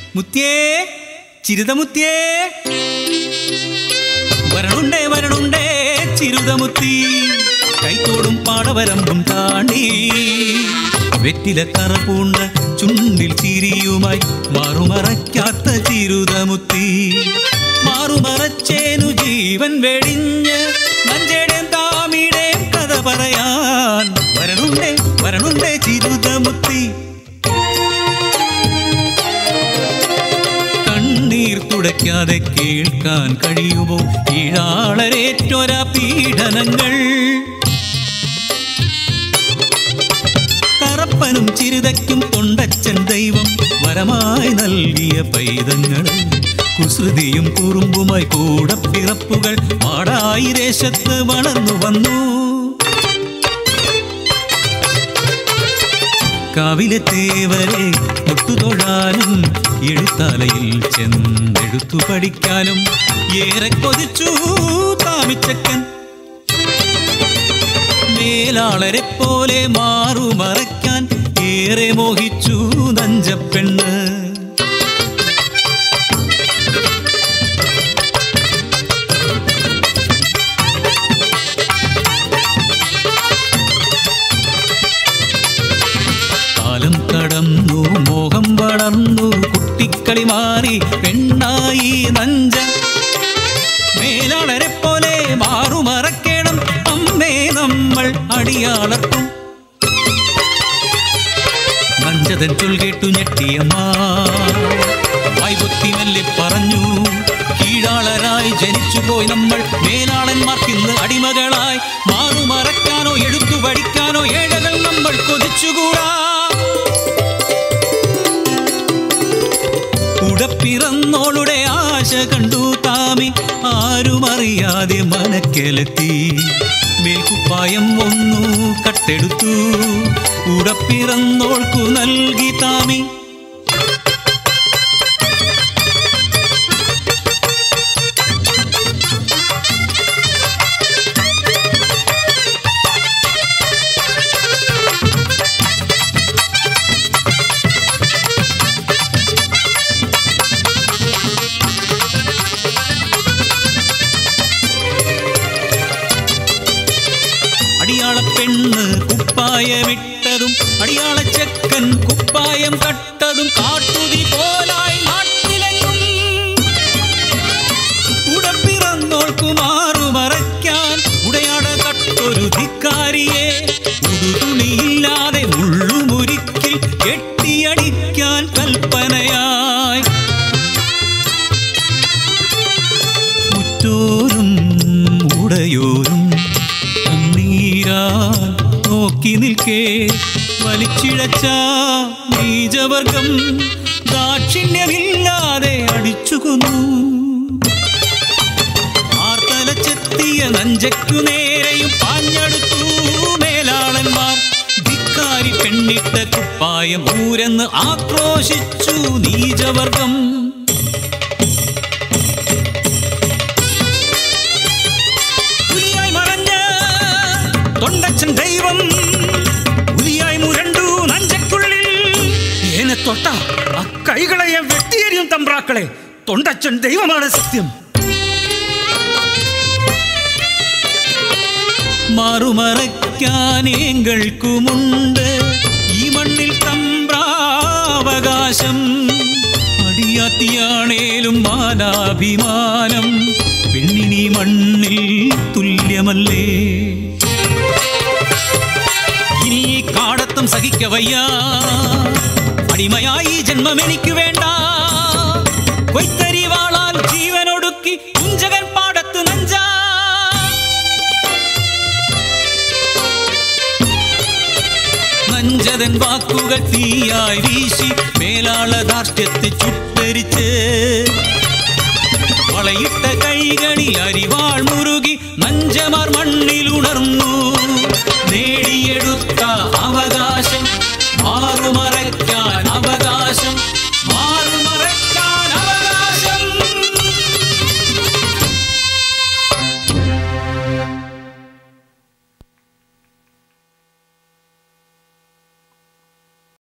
മുത്തിയേ ചിരുതമുത്തിയേ വരണുണ്ടേ വരണുണ്ടേ ചിരുതമുത്തി കൈത്തോടും പാടവരമ്പും താണ്ടി വെറ്റില കറ പൂണ്ട ചുണ്ടിൽ ചിരിയുമായി മാറുമറയ്ക്കാത്ത ചിരുതമുത്തി മാറുമറച്ചേനു ജീവൻ വെടിഞ്ഞ് മഞ്ചേടേം താമിടേം കഥ പറയാൻ വരണുണ്ടേ വരണുണ്ടേ ചിരുതമുത്തി കണ്ണീർ തുടയ്ക്കാതെ കേൾക്കാൻ കഴിയുമോ ഈഴാളരേറ്റൊര പീഡനങ്ങൾ കറപ്പനും ചിരുതയ്ക്കും തൊണ്ടച്ചൻ ദൈവം വരമായി നൽകിയ പൈതങ്ങൾ കുസൃതിയും കുറുമ്പുമായി കൂടെ പിറപ്പുകൾ മാടായി ദേശത്ത് വളർന്നു വന്നു കാവിലെത്തേവരെ തൊട്ടുതൊഴാനും എഴുത്താലയിൽ ചെന്നെടുത്തു പഠിക്കാനും ഏറെ കൊതിച്ചു താമിച്ചക്കൻ മേലാളരെ പോലെ മാറുമറയ്ക്കാൻ ഏറെ മോഹിച്ചു നഞ്ചപ്പെണ്ണ് കാലം കടന്നു മോഹം വളർന്നു കുട്ടിക്കളി മാറി പെണ്ണായി നഞ്ച മേലാളരെ പോലെ മാറുമറക്കണം അമ്മേ നമ്മൾ അടിയാളർക്കും നഞ്ചതൻ ചൊൽ കേട്ടു ഞെട്ടിയമ്മ വായ്പൊത്തി മെല്ലെ പറഞ്ഞു കീഴാളരായി ജനിച്ചുപോയി നമ്മൾ മേലാളന്മാർക്കിന്ന് അടിമകളായി മാറുമറക്കാനോ എടുത്തു പഠിക്കാനോ ഏഴകൾ നമ്മൾ കൊതിച്ചുകൂടാ ഉടപ്പിറന്നോളുടെ ആശ കണ്ടു താമി ആരുമറിയാതെ മനക്കെലെത്തി മേൽക്കുപ്പായം ഒന്നു കട്ടെടുത്തു ഉടപ്പിറന്നോൾക്കു നൽകി താമി അടിയാള പെണ്ണ് കുപ്പായമിട്ടതും അടിയാള ചെക്കൻ കുപ്പായം കട്ടതും കാട്ടുതി പോലായി നാട്ടിലെങ്ങും ഉടപ്പിറന്നോൾക്കു മാറുമറയ്ക്കാൻ ഉടയാട കട്ടൊരു ധിക്കാരിയെ ഉടുതുണിയില്ലാതെ മുള്ളുമുരിക്കിൽ കെട്ടിയടിക്കാൻ കൽപ്പനയായി മുറ്റോരും ഉടയോരും കണ്ണീരാൻ നോക്കി നിൽക്കേ വലിച്ചിഴച്ച നീചവർഗം ദാക്ഷിണ്യമില്ലാതെ അടിച്ചുകൊന്നു ആർത്തലച്ചെത്തിയ നഞ്ചയ്ക്കു നേരെയും പാഞ്ഞെടുത്തു മേലാളന്മാർ ധിക്കാരി പെണ്ണിട്ട കുപ്പായം ഊരെന്ന് ആക്രോശിച്ചു നീചവർഗം പുലിയായി മറഞ്ഞ തൊണ്ടച്ചൻ ദൈവം പുലിയായി മുരണ്ടു നഞ്ചക്കുള്ളിൽ ഏനെ തൊട്ട ആ കൈകളെ വെട്ടിയെരിയും തമ്പ്രാക്കളെ തൊണ്ടച്ചൻ ദൈവമാണ് സത്യം മറുമറയ്ക്കാനേങ്ങൾക്കുമുണ്ട് ഈ മണ്ണിൽ തമ്പ്രാവകാശം അടിയാത്തിയാണേലും മാനാഭിമാനം പെണ്ണിനി മണ്ണിൽ തുല്യമല്ലേ ഇനി ഈ കാടത്തം സഹിക്കവയ്യ അടിമയായി ജന്മം എനിക്ക് വേണ്ട കൊയ്ത്തരി വാളാൽ ജീവനൊടുക്കി കുഞ്ചകൻ പാടത്ത് നഞ്ചാ നഞ്ചതൻ വാക്കുകൾ തീയായി വീശി മേലാള ധാർഷ്ട്യത്തെ ചുട്ടരിച്ച് വളയിട്ട കൈകളിൽ അരിവാൾ മുറുകി നഞ്ചമാർ മണ്ണിലുണർന്നു നേടിയെടുത്ത അവകാശം മാറുമറയ്ക്കാൻ അവകാശം